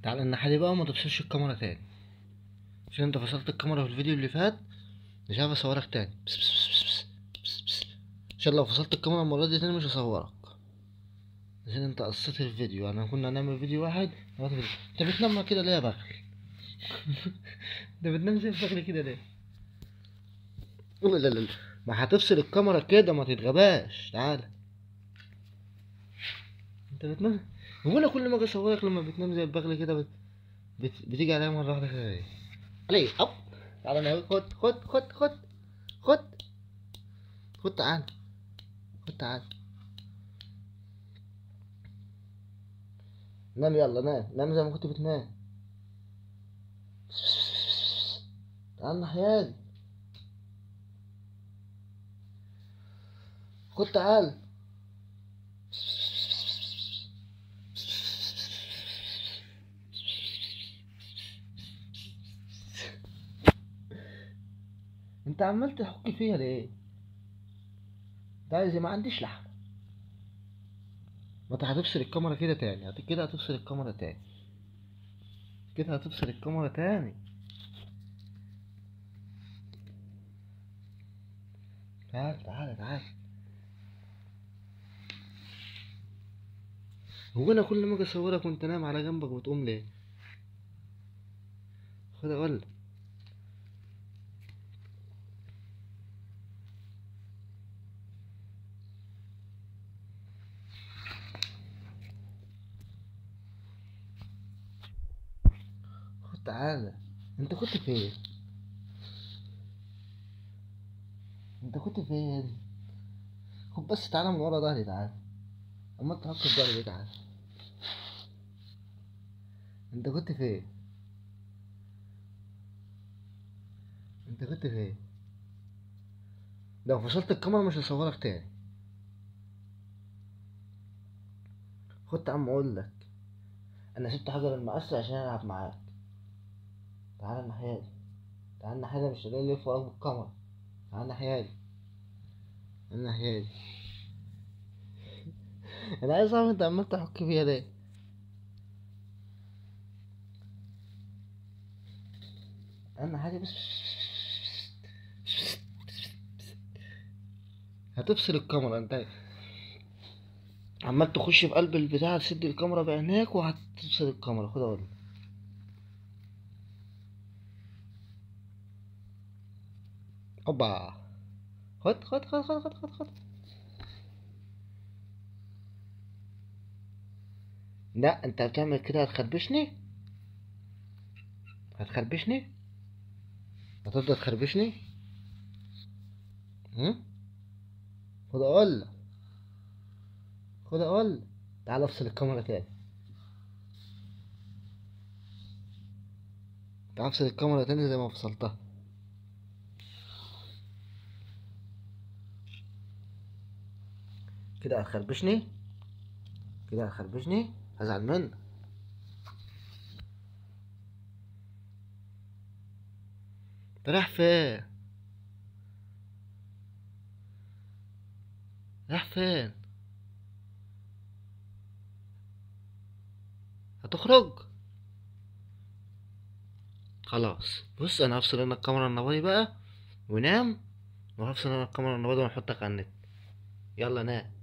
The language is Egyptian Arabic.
تعال الناحية دي بقى وما تفصلش الكاميرا تاني عشان انت فصلت الكاميرا في الفيديو اللي فات مش عارف اصورك تاني بس بس بس بس بس بس. عشان لو فصلت الكاميرا المرة دي تاني مش هصورك عشان انت قصيت الفيديو يعني كنا هنعمل فيديو واحد دلوقتي فيديو. انت بتنام كده ليه يا بخل انت بتنام زي البخل كده ليه لا لا لا ما هتفصل الكاميرا كده ما تتغباش تعالى انت بتنام هو انا كل ما اجي اصورك لما بتنام زي البغل كده بت... بت... بتيجي عليا مره واحده كده ايه علي اب تعالى انا خد خد خد خد خد خد تعالى خد تعالى نام يلا نام نام زي ما كنت بتنام تعال ناحية خد تعال انت عمال تحك فيها ليه ده عايز ما عنديش لحمه ما انت هتفصل الكاميرا كده تاني هت- كده هتفصل الكاميرا تاني كده هتفصل الكاميرا تاني تعال تعال تعال هو انا كل ما اجي اصورك وانت نايم على جنبك بتقوم ليه خد اقول خد تعالى انت كنت فين انت كنت فين خد بس تعالى من ورا ظهري تعالى اما انت هكر ظهري ليه تعالى انت كنت فين انت كنت فين لو فصلت الكاميرا مش هصورك تاني خد يا عم اقول لك انا سبت حجر المقص عشان العب معاك تعالى الناحية دي تعالى الناحية دي مش هتلاقي يلف وراك بالكاميرا تعالى الناحية دي الناحية دي انا عايز اعرف انت عمال تحك فيها ليه انا حاجة بس هتفصل الكاميرا انت عمال تخش في قلب البتاع تسد الكاميرا بعينيك وهتفصل الكاميرا خد اقول اوبا خد خد خد خد خد خد خد لا انت بتعمل كده هتخربشني هتخربشني هتفضل تخربشني هم خد اقول لك. خد اقول لك. تعال افصل الكاميرا تاني تعال افصل الكاميرا تاني زي ما فصلتها كده هتخربشني كده هتخربشني هزعل منك انت رايح فين رايح فين هتخرج خلاص بص انا هفصل انا الكاميرا النبضي بقى ونام وهفصل انا الكاميرا النبضي ونحطك على النت يلا نام